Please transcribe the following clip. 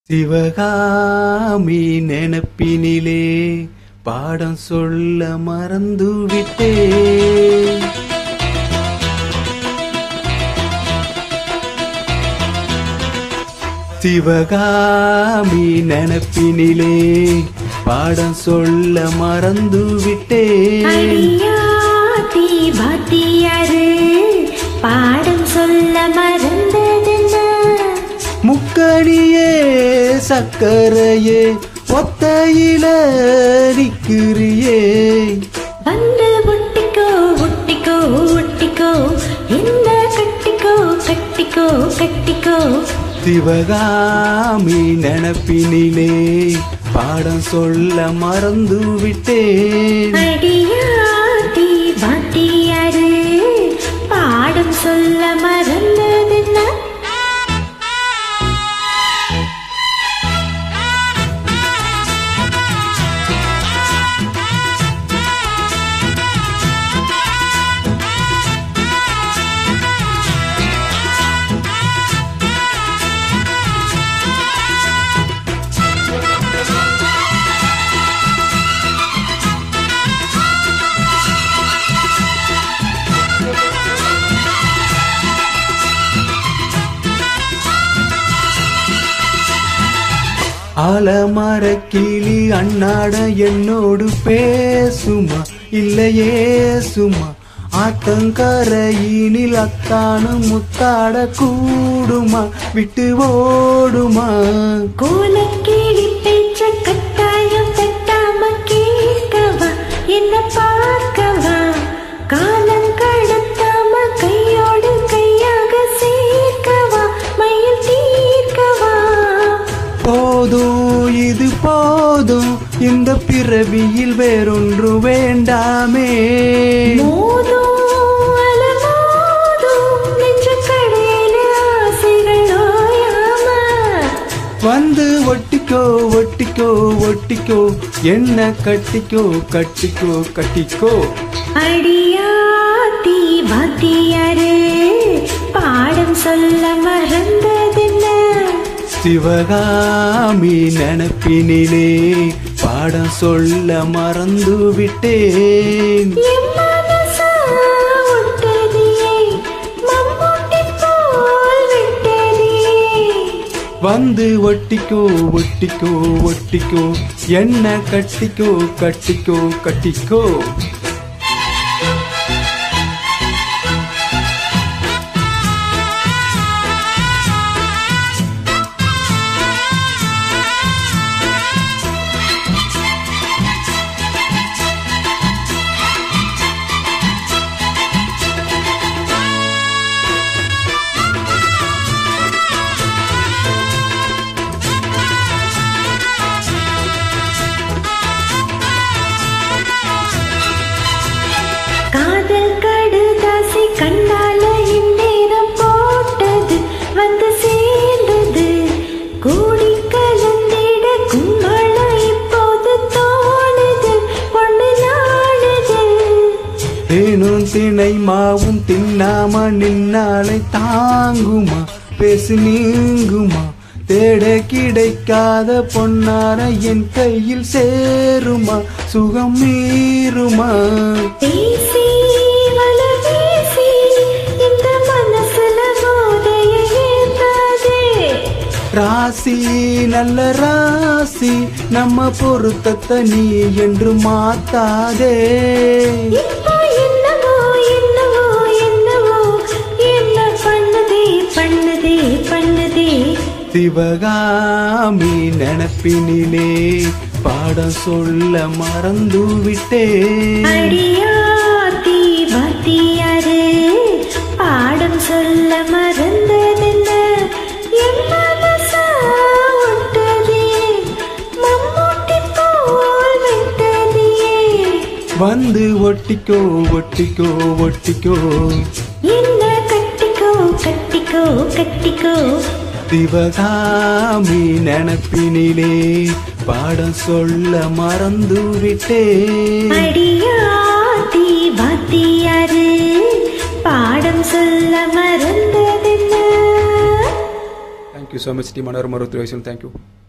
சிவகாமி நெனப்பினிலே பாடம் சொல்ல மறந்து விட்டேன் சிவகாமி நெனப்பினிலே பாடம் சொல்ல மறந்து விட்டேன் அடியாத்தி வாத்தியாரு பாடம் சொல்ல மறந்ததென்ன முக்கணியே சக்கரையே ஒத்தையில நிக்கிறியே வந்து ஒட்டிக்கோ ஒட்டிக்கோ ஒட்டிக்கோ என்ன கட்டிக்கோ கட்டிக்கோ கட்டிக்கோ சிவகாமி நெனப்பினிலே பாடம் சொல்ல மறந்து விட்டேன் அடியாத்தி வாத்தியாரு பாடம் சொல்ல மறந்ததென்ன ஆலமர கிளி அண்ணாட என்னோடு பேசுமா இல்லையே சும்மா ஆத்தங்கரையினில் அத்தானு முத்தாட கூடுமா விட்டு ஓடுமா கோலக்கிளி பேச்ச கட்டாயம் தட்டாம கேட்கவா என்ன பார்க்கவா காலம் கடத்தாம கையோடு கையாக சேர்க்கவா மயில் தீர்க்கவா போதும் இது போதும் இந்த பிறவியில் வேறொன்று வேண்டாமே மோதும் அலமோதும் நெஞ்ச கடையில ஆசைகள் ஓயாம வந்து ஒட்டிக்கோ ஒட்டிக்கோ ஒட்டிக்கோ என்ன கட்டிக்கோ கட்டிக்கோ கட்டிக்கோ அடியாத்தி வாத்தியாரு பாடம் சொல்ல மறந்ததென்ன சிவகாமி நெனப்பினிலே பாடம் சொல்ல மறந்து விட்டேன் என் மனசா ஒட்டதியே, மம்முட்டி போல் விட்டதியே. வந்து ஒட்டிக்கோ ஒட்டிக்கோ ஒட்டிக்கோ என்ன கட்டிக்கோ கட்டிக்கோ கட்டிக்கோ காதல் கடுதாசி கண்ணால இந்நேரம் போட்டது வந்து சேர்ந்தது கூடி கலந்திட கும்பலம் இப்போது தோணுது பொண்ணு நாடுது தேனும் திணை மாவும் தின்னாம நின்னாலை தாங்குமா பேசு நீங்குமா தேட கிடைக்காத பொன்னார என் கையில் சேருமா சுகம் மீறுமா பேசி வல பேசி இந்த மனசுல போதைய ஏத்தாதே ராசி நல்ல ராசி நம்ம பொருத்தத்தை நீ என்று மாத்தாதே இப்போ என்னவோ என்னவோ என்னவோ என்ன பண்ணுதே பண்ணுதே பண்ணுதே சிவகாமி நெனப்பினிலே பாடம் சொல்ல மறந்து விட்டேன் அடியாத்தி வாத்தியாரு பாடம் சொல்ல மறந்ததென்ன என் மனசா ஒட்டதே மம்முட்டி போல் விட்டதே வந்து ஒட்டிக்கோ ஒட்டிக்கோ ஒட்டிக்கோ என்ன கட்டிக்கோ கட்டிக்கோ கட்டிக்கோ சிவகாமி நெனப்பினிலே பாடம் சொல்ல மறந்து விட்டேன் அடியாத்தி வாத்தியாரு பாடம் சொல்ல மறந்ததென்ன தேங்க்யூ தேங்க்யூ ஸோ மச் டி மனோரமா ருத்ரேஷன் தேங்க்யூ